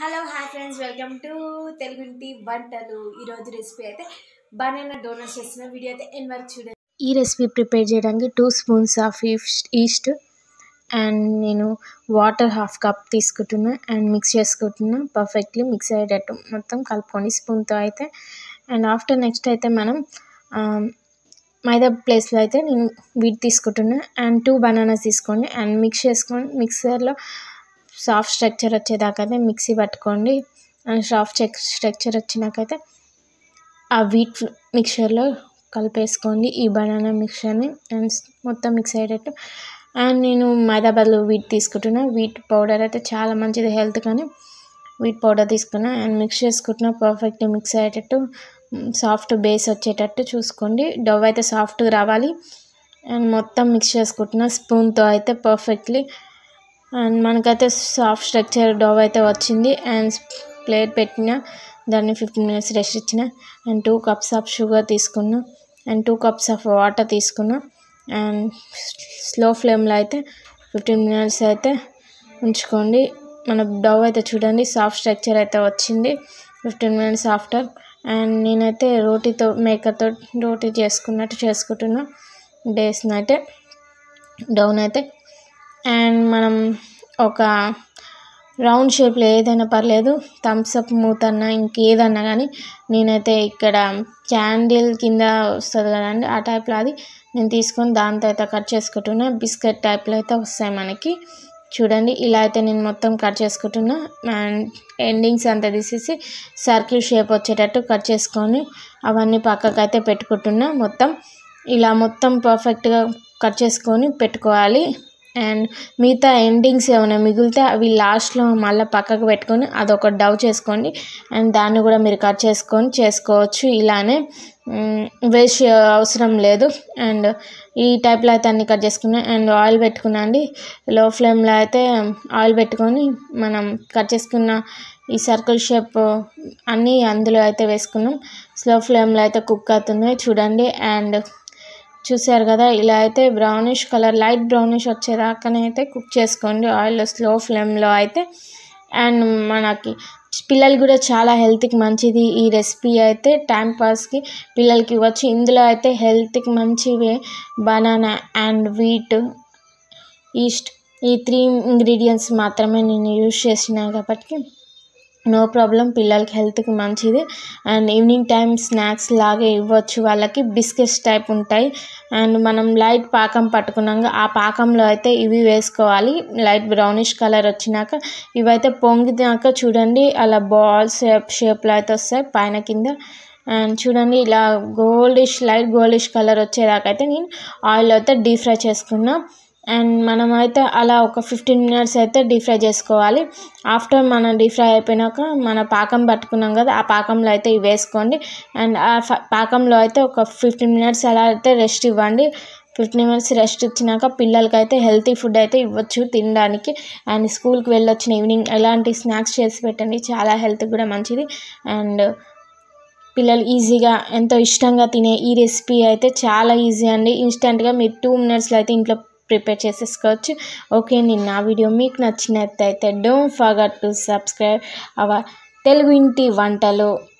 hello hi friends welcome to తెలుగుంటి వంటలు ఈరోజు రెసిపీ అయితే బనానా డోనట్స్ చేస్తున్న వీడియో అయితే ఎన్ వరకు చూడండి ఈ రెసిపీ ప్రిపేర్ చేయడానికి two spoons of yeast and నేను వాటర్ హాఫ్ కప్ తీసుకుంటున్నా అండ్ మిక్స్ చేసుకుంటున్నా పర్ఫెక్ట్లీ మిక్స్ అయ్యేటట్టు మొత్తం కలుపుకోండి స్పూన్తో అయితే అండ్ ఆఫ్టర్ నెక్స్ట్ అయితే మనం ఆ, మైదా ప్లేస్లో అయితే నేను వీట్ తీసుకుంటున్నా అండ్ టూ బనానాస్ తీసుకోండి అండ్ మిక్స్ చేసుకొని మిక్సర్లో సాఫ్ట్ స్ట్రక్చర్ వచ్చేదాకైతే మిక్సీ పట్టుకోండి అండ్ సాఫ్ట్ స్ట్రక్చర్ వచ్చినాకైతే ఆ వీట్ మిక్చర్లో కలిపేసుకోండి ఈ బనానా మిక్చర్ని అండ్ మొత్తం మిక్స్ అయ్యేటట్టు అండ్ నేను మైదా బదులు వీట్ తీసుకుంటున్నా వీట్ పౌడర్ అయితే చాలా మంచిది హెల్త్ కానీ వీట్ పౌడర్ తీసుకున్నా అండ్ మిక్స్ చేసుకుంటున్నా పర్ఫెక్ట్గా మిక్స్ అయ్యేటట్టు సాఫ్ట్ బేస్ వచ్చేటట్టు చూసుకోండి డవ్ అయితే సాఫ్ట్గా రావాలి అండ్ మొత్తం మిక్స్ చేసుకుంటున్నా స్పూన్తో అయితే పర్ఫెక్ట్లీ అండ్ మనకైతే సాఫ్ట్ స్ట్రక్చర్ డవ్ అయితే వచ్చింది అండ్ ప్లేట్ పెట్టిన దాన్ని ఫిఫ్టీన్ మినిట్స్ రెస్ట్ ఇచ్చిన and two cups of sugar తీసుకున్నా and two cups of water తీసుకున్నా అండ్ స్లో ఫ్లేమ్లో అయితే ఫిఫ్టీన్ మినిట్స్ అయితే ఉంచుకోండి మన డవ్ అయితే చూడండి సాఫ్ట్ స్ట్రక్చర్ అయితే వచ్చింది ఫిఫ్టీన్ మినిట్స్ ఆఫ్టర్ అండ్ నేనైతే రోటీతో మేకర్తో రోటీ చేసుకున్నట్టు చేసుకుంటున్నా బేస్ని అయితే డౌన్ అయితే అండ్ మనం ఒక రౌండ్ షేప్లో ఏదైనా పర్లేదు థమ్స్ అప్ మూత అన్నా ఇంకేదన్నా కానీ నేనైతే ఇక్కడ క్యాండిల్ కింద వస్తుంది కదండి ఆ టైప్లో అది నేను తీసుకొని దాంతో అయితే కట్ చేసుకుంటున్నా బిస్కెట్ టైప్లో అయితే వస్తాయి మనకి చూడండి ఇలా అయితే నేను మొత్తం కట్ చేసుకుంటున్నా అండ్ ఎండింగ్స్ అంతా తీసేసి సర్కిల్ షేప్ వచ్చేటట్టు కట్ చేసుకొని అవన్నీ పక్కకు అయితే పెట్టుకుంటున్నా మొత్తం ఇలా మొత్తం పర్ఫెక్ట్గా కట్ చేసుకొని పెట్టుకోవాలి అండ్ మిగతా ఎండింగ్స్ ఏమైనా మిగిలితే అవి లాస్ట్లో మళ్ళీ పక్కకు పెట్టుకొని అదొక డవ్ చేసుకోండి అండ్ దాన్ని కూడా మీరు కట్ చేసుకొని చేసుకోవచ్చు ఇలానే వేస్ట్ అవసరం లేదు అండ్ ఈ టైప్లో అయితే అన్ని కట్ చేసుకున్నా అండ్ ఆయిల్ పెట్టుకున్నా అండి లో ఫ్లేమ్లో అయితే ఆయిల్ పెట్టుకొని మనం కట్ చేసుకున్న ఈ సర్కిల్ షేప్ అన్నీ అందులో అయితే వేసుకున్నాం స్లో ఫ్లేమ్లో అయితే కుక్ అవుతున్నాయి చూడండి అండ్ చూసారు కదా ఇలా అయితే బ్రౌనిష్ కలర్ లైట్ బ్రౌనిష్ వచ్చేదాకానే అయితే కుక్ చేసుకోండి ఆయిల్లో స్లో ఫ్లేమ్లో అయితే అండ్ మనకి పిల్లలు కూడా చాలా హెల్త్కి మంచిది ఈ రెసిపీ అయితే టైం పాస్కి పిల్లలకి ఇవ్వచ్చు ఇందులో అయితే హెల్త్కి మంచివే బనానా అండ్ వీట్ ఈస్ట్ ఈ త్రీ ఇంగ్రీడియంట్స్ మాత్రమే నేను యూజ్ చేసిన కాబట్టి నో ప్రాబ్లం పిల్లలకి హెల్త్కి మంచిది అండ్ ఈవినింగ్ టైం స్నాక్స్ లాగే ఇవ్వచ్చు వాళ్ళకి బిస్కెట్స్ టైప్ ఉంటాయి అండ్ మనం లైట్ పాకం పట్టుకున్నాక ఆ పాకంలో అయితే ఇవి వేసుకోవాలి లైట్ బ్రౌనిష్ కలర్ వచ్చినాక ఇవైతే పొంగినాక చూడండి అలా బాల్స్ షేప్ షేప్లో అయితే వస్తాయి పైన కింద అండ్ చూడండి ఇలా గోల్డిష్ లైట్ గోల్డిష్ కలర్ వచ్చేదాకా అయితే నేను ఆయిల్ అయితే డీప్ ఫ్రై చేసుకున్నా అండ్ మనమైతే అలా ఒక ఫిఫ్టీన్ మినిట్స్ అయితే డీప్ ఫ్రై చేసుకోవాలి ఆఫ్టర్ మనం డీప్ ఫ్రై అయిపోయినాక మన పాకం పట్టుకున్నాం కదా ఆ పాకంలో అయితే ఇవి వేసుకోండి అండ్ ఆ ఫ- పాకంలో అయితే ఒక ఫిఫ్టీన్ మినిట్స్ అలా అయితే రెస్ట్ ఇవ్వండి ఫిఫ్టీన్ మినిట్స్ రెస్ట్ ఇచ్చినాక పిల్లలకి అయితే హెల్తీ ఫుడ్ అయితే ఇవ్వచ్చు తినడానికి అండ్ స్కూల్కి వెళ్ళొచ్చిన ఈవినింగ్ ఎలాంటి స్నాక్స్ చేసి పెట్టండి చాలా హెల్త్ కూడా మంచిది అండ్ పిల్లలు ఈజీగా ఎంతో ఇష్టంగా తినే ఈ రెసిపీ అయితే చాలా ఈజీ అండి ఇన్స్టెంట్గా మీరు టూ మినిట్స్లో అయితే ఇంట్లో ప్రిపేర్ చేసేసుకోవచ్చు ఓకే నేను నా వీడియో మీకు నచ్చినట్టయితే don't forget to subscribe our Telugu ఇంటి వంటలు